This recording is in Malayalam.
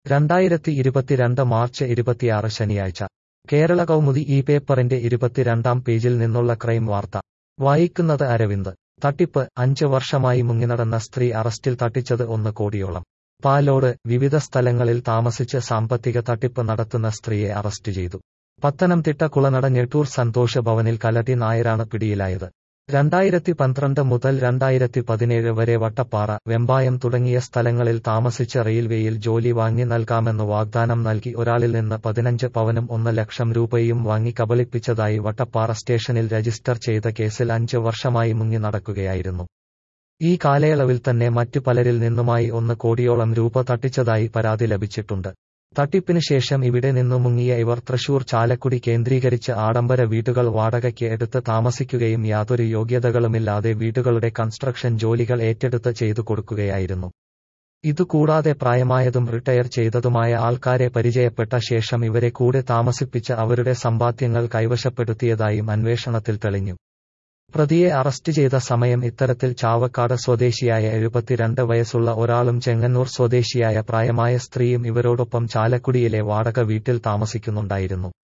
രണ്ടായിരത്തി ഇരുപത്തിരണ്ട് മാർച്ച് ഇരുപത്തിയാറ് ശനിയാഴ്ച കേരള കൗമുദി ഈ പേപ്പറിന്റെ ഇരുപത്തിരണ്ടാം പേജിൽ നിന്നുള്ള ക്രൈം വാർത്ത വായിക്കുന്നത് അരവിന്ദ് തട്ടിപ്പ് അഞ്ച് വർഷമായി മുങ്ങിനടന്ന സ്ത്രീ അറസ്റ്റിൽ തട്ടിച്ചത് ഒന്ന് കോടിയോളം പാലോട് വിവിധ സ്ഥലങ്ങളിൽ താമസിച്ച് സാമ്പത്തിക തട്ടിപ്പ് നടത്തുന്ന സ്ത്രീയെ അറസ്റ്റ് ചെയ്തു പത്തനംതിട്ട കുളനട ഞെട്ടൂർ സന്തോഷ് ഭവനിൽ കലട്ടി നായരാണ് പിടിയിലായത് രണ്ടായിരത്തി പന്ത്രണ്ട് മുതൽ രണ്ടായിരത്തി പതിനേഴ് വരെ വട്ടപ്പാറ വെമ്പായം തുടങ്ങിയ സ്ഥലങ്ങളിൽ താമസിച്ച് റെയിൽവേയിൽ ജോലി വാങ്ങി നൽകാമെന്ന് വാഗ്ദാനം നൽകി ഒരാളിൽ നിന്ന് പതിനഞ്ച് പവനും ഒന്ന് ലക്ഷം രൂപയും വാങ്ങി കബളിപ്പിച്ചതായി വട്ടപ്പാറ സ്റ്റേഷനിൽ രജിസ്റ്റർ ചെയ്ത കേസിൽ അഞ്ച് വർഷമായി മുങ്ങി നടക്കുകയായിരുന്നു ഈ കാലയളവിൽ തന്നെ മറ്റു പലരിൽ നിന്നുമായി ഒന്ന് കോടിയോളം രൂപ തട്ടിച്ചതായി പരാതി ലഭിച്ചിട്ടുണ്ട് തട്ടിപ്പിന് ശേഷം ഇവിടെ നിന്നു മുങ്ങിയ ഇവർ തൃശൂർ ചാലക്കുടി കേന്ദ്രീകരിച്ച് ആഡംബര വീടുകൾ വാടകയ്ക്ക് എടുത്ത് താമസിക്കുകയും യാതൊരു യോഗ്യതകളുമില്ലാതെ വീടുകളുടെ കൺസ്ട്രക്ഷൻ ജോലികൾ ഏറ്റെടുത്ത് ചെയ്തു കൊടുക്കുകയായിരുന്നു ഇതുകൂടാതെ പ്രായമായതും റിട്ടയർ ചെയ്തതുമായ ആൾക്കാരെ പരിചയപ്പെട്ട ശേഷം ഇവരെ കൂടെ താമസിപ്പിച്ച് അവരുടെ സമ്പാദ്യങ്ങൾ കൈവശപ്പെടുത്തിയതായും അന്വേഷണത്തിൽ തെളിഞ്ഞു പ്രതിയെ അറസ്റ്റ് ചെയ്ത സമയം ഇത്തരത്തിൽ ചാവക്കാട് സ്വദേശിയായ എഴുപത്തിരണ്ട് വയസ്സുള്ള ഒരാളും ചെങ്ങന്നൂർ സ്വദേശിയായ പ്രായമായ സ്ത്രീയും ഇവരോടൊപ്പം ചാലക്കുടിയിലെ വാടക വീട്ടിൽ താമസിക്കുന്നുണ്ടായിരുന്നു